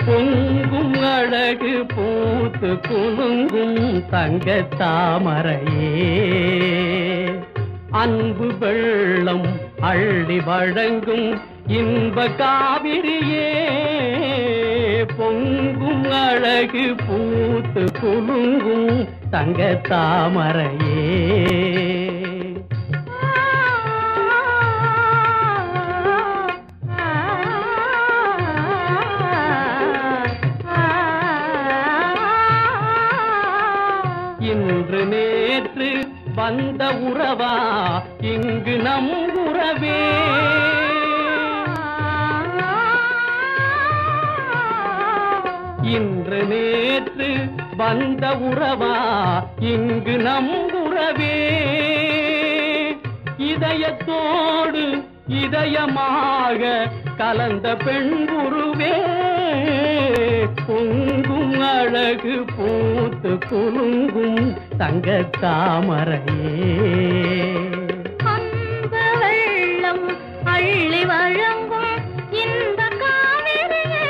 பொங்கும் அழகு பூத்து குலுங்கும் தங்க தாமரையே அன்பு வெள்ளம் அள்ளி வழங்கும் இன்ப காவிரியே பொங்கும் அழகு பூத்து குலுங்கும் தங்க தாமரையே இன்று நேற்று வந்த உறவா இங்கு நம் உறவே இன்று நேற்று வந்த உறவா இங்கு நம் உறவே இதயத்தோடு இதயமாக கலந்த பெண் குருவே பொங்கும் அழகு பூத்து குலுங்கும் தங்க தாமரையே அன்பு வெள்ளம் அள்ளி வழங்கும் இந்த காவிரியே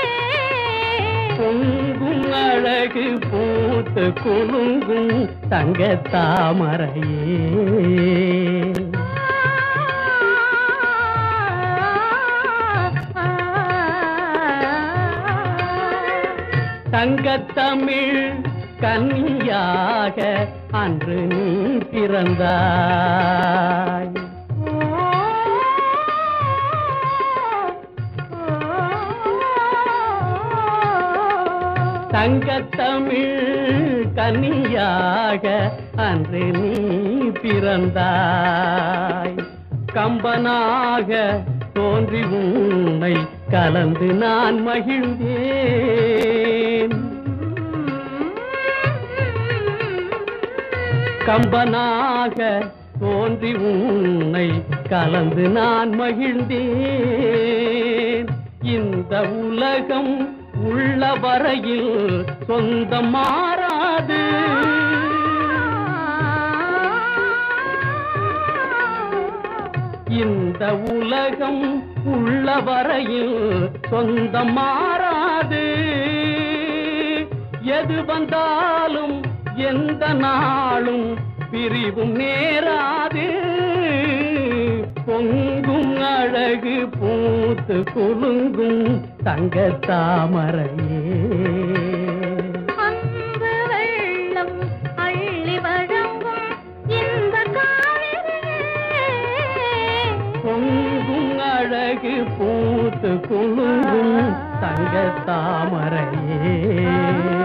பொங்கும் அழகு பூத்து குலுங்கும் தங்க தாமரையே தங்கத்தமிழ் கன்னியாக அன்று நீ பிறந்தாய் தங்கத்தமிழ் கன்னியாக அன்று நீ பிறந்தாய் கம்பனாக தோன்றி உன்னை கலந்து நான் மகிழ்ந்தேன் கம்பனாக தோன்றி உன்னை கலந்து நான் மகிழ்ந்தேன் இந்த உலகம் உள்ள வரையில் சொந்தம் மாறாது இந்த உலகம் உள்ள வரையில் சொந்தம் மாறாது எது வந்தாலும் எந்த நாளும் பிரிவும் நேராது பொங்கும் அழகு பூத்து குலுங்கும் தங்க தாமரையே அன்பு வெள்ளம் அள்ளி வழங்கும் இந்த காவிரியே பொங்கும் அழகு பூத்து குலுங்கும் தங்க தாமரையே